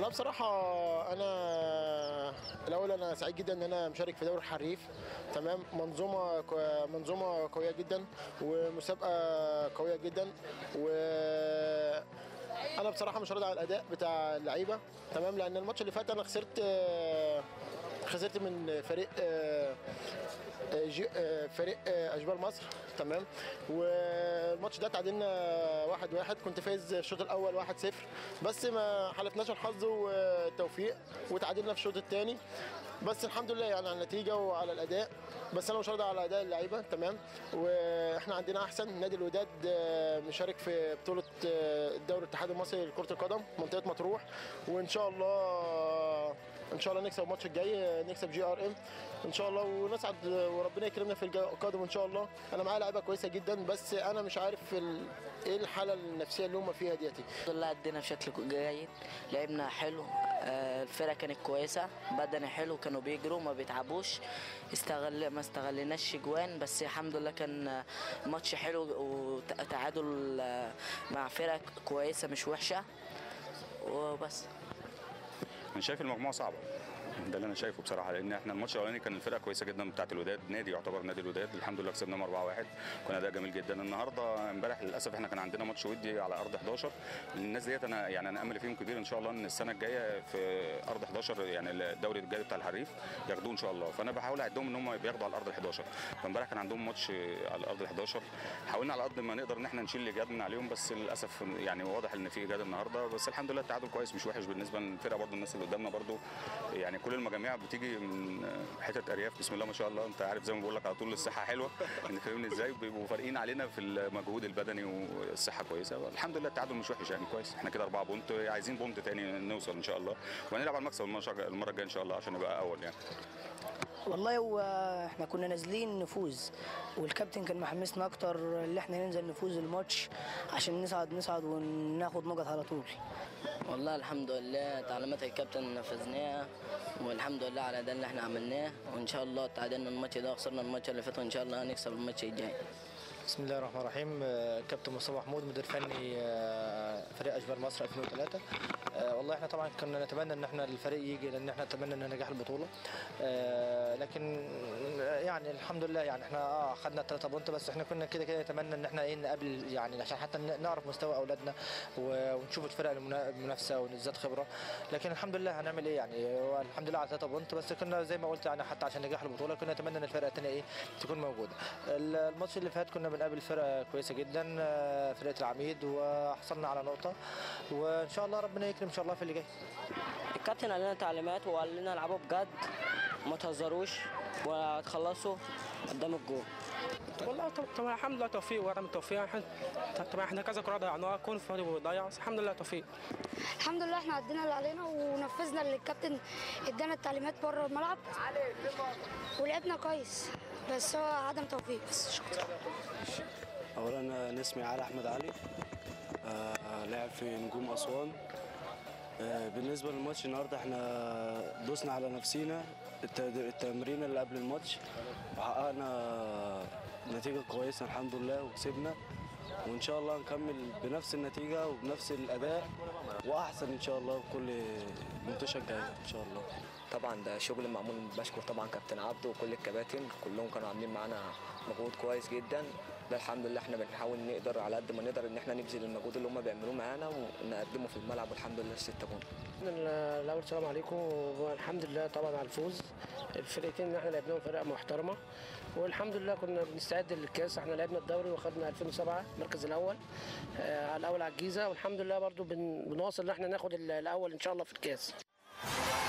والله بصراحة أنا الأول أنا سعيد جدا إن أنا مشارك في دوري الحريف تمام منظومة كو- منظومة قوية جدا ومسابقة قوية جدا و أنا بصراحة مش راضي على الأداء بتاع اللعيبة تمام لأن الماتش اللي فات أنا خسرت خسرت من فريق جي- فريق اشبال مصر تمام والماتش ده تعادلنا واحد واحد كنت فايز في الشوط الاول واحد صفر بس ما حالفناش الحظ والتوفيق وتعادلنا في الشوط الثاني بس الحمد لله يعني على النتيجه وعلى الاداء بس انا مش راضي على اداء اللعيبه تمام واحنا عندنا احسن نادي الوداد آه، مشارك في بطوله آه، الدوري الاتحاد المصري لكره القدم منطقه مطروح وان شاء الله ان شاء الله نكسب الماتش الجاي نكسب جي ار ام ان شاء الله ونسعد وربنا يكرمنا في الجا- القادم ان شاء الله انا معايا لعيبه كويسه جدا بس انا مش عارف ال... ايه الحاله النفسيه اللي هم فيها ديتي الحمد لله ادينا بشكل جيد لعبنا حلو آه، الفرقه كانت كويسه بدني حلو كانوا بيجروا ما بيتعبوش استغل ما استغلناش جوان بس الحمد لله كان آه، ماتش حلو وتعادل آه، مع فرق كويسه مش وحشه وبس انا شايف المجموعه صعبه ده اللي انا شايفه بصراحه لان احنا الماتش الاولاني كان الفرقه كويسه جدا بتاعه الوداد نادي يعتبر نادي الوداد الحمد لله كسبناهم 4-1 كان اداء جميل جدا النهارده امبارح للاسف احنا كان عندنا ماتش ودي على ارض 11 الناس ديت انا يعني انا امل فيهم كبير ان شاء الله ان السنه الجايه في ارض 11 يعني الدوري الجاي بتاع الحريف ياخدوه ان شاء الله فانا بحاول اعدهم ان هم بياخدوا على الارض 11 فامبارح كان عندهم ماتش على الارض 11 حاولنا على قد ما نقدر ان احنا نشيل الاجهاد من عليهم بس للاسف يعني واضح ان في اجهاد النهارده بس الحمد لله التعادل كويس مش وحش بالنسبه للفرقه برضو الناس اللي قدامنا برضو يعني كل المجاميع بتيجي من حتت ارياف بسم الله ما شاء الله انت عارف زي ما بقول لك على طول الصحه حلوه انت فاهمني ازاي بيبقوا فارقين علينا في المجهود البدني والصحه كويسه الحمد لله التعادل مش وحش يعني كويس احنا كده اربعه بونت عايزين بونت تاني نوصل ان شاء الله وهنلعب على المكسب المرة- المره الجايه ان شاء الله عشان نبقى اول يعني والله هو احنا كنا نازلين نفوز والكابتن كان محمسنا اكتر اللي احنا ننزل نفوز الماتش عشان نصعد نصعد وناخد نقط على طول والله الحمد لله تعليمات الكابتن نفذناها والحمد لله على ده اللي احنا عملناه وان شاء الله تعادلنا الماتش ده وخسرنا الماتش اللي فات وان شاء الله هنكسب الماتش الجاي بسم الله الرحمن الرحيم آه، كابتن مصطفى محمود مدير فني آه، فريق اشبال مصر 2003 آه، والله احنا طبعا كنا نتمنى ان احنا الفريق يجي لان احنا نتمنى ان نجاح البطوله آه، لكن آه، يعني الحمد لله يعني احنا اه خدنا الثلاثه بونت بس احنا كنا كده كده نتمنى ان احنا ايه نقابل يعني عشان حتى ن- نعرف مستوى اولادنا و- ونشوف الفرق المنا- المنافسه ونزداد خبره لكن الحمد لله هنعمل ايه يعني هو الحمد لله على ثلاثه بونت بس كنا زي ما قلت يعني حتى عشان نجاح البطوله كنا نتمنى ان الفرقه الثانيه ايه تكون موجوده ال- الماتش اللي فات كنا بنقابل فرقه كويسه جدا آه، فرقه العميد وحصلنا على نقطه وان شاء الله ربنا يكرم ان شاء الله في اللي جاي الكابتن قال لنا تعليمات وقال لنا العبوا بجد وما تهزروش وتخلصوا قدام الجول والله طب- طبعا الحمد لله توفيق وعدم التوفيق احنا طبعا احنا كذا كره ضيعناها كون فاضي وضيع بس الحمد لله توفيق الحمد لله احنا عدينا اللي علينا ونفذنا اللي الكابتن ادانا التعليمات بره الملعب ولعبنا كويس بس هو عدم توفيق بس شكرا اولا انا اسمي علي احمد علي آه، لاعب في نجوم اسوان آه، بالنسبه للماتش النهارده احنا دوسنا على نفسينا الت- التمرين اللي قبل الماتش وحققنا نتيجه كويسه الحمد لله وكسبنا وان شاء الله نكمل بنفس النتيجه وبنفس الاداء واحسن ان شاء الله في كل منتشر جاي ان شاء الله طبعا ده شغل معمول بشكر طبعا كابتن عبده وكل الكباتن كلهم كانوا عاملين معانا مجهود كويس جدا ده الحمد لله احنا بنحاول نقدر على قد ما نقدر ان احنا نبذل المجهود اللي هم بيعملوه معانا ونقدمه في الملعب والحمد لله الستة جون الاول السلام عليكم والحمد لله طبعا على الفوز الفرقتين اللي احنا لعبناهم فرق محترمه والحمد لله كنا بنستعد للكاس احنا لعبنا الدوري واخدنا 2007 المركز الاول آه، على الاول على الجيزه والحمد لله برضو بن- بنواصل ان احنا ناخد ال- الاول ان شاء الله في الكاس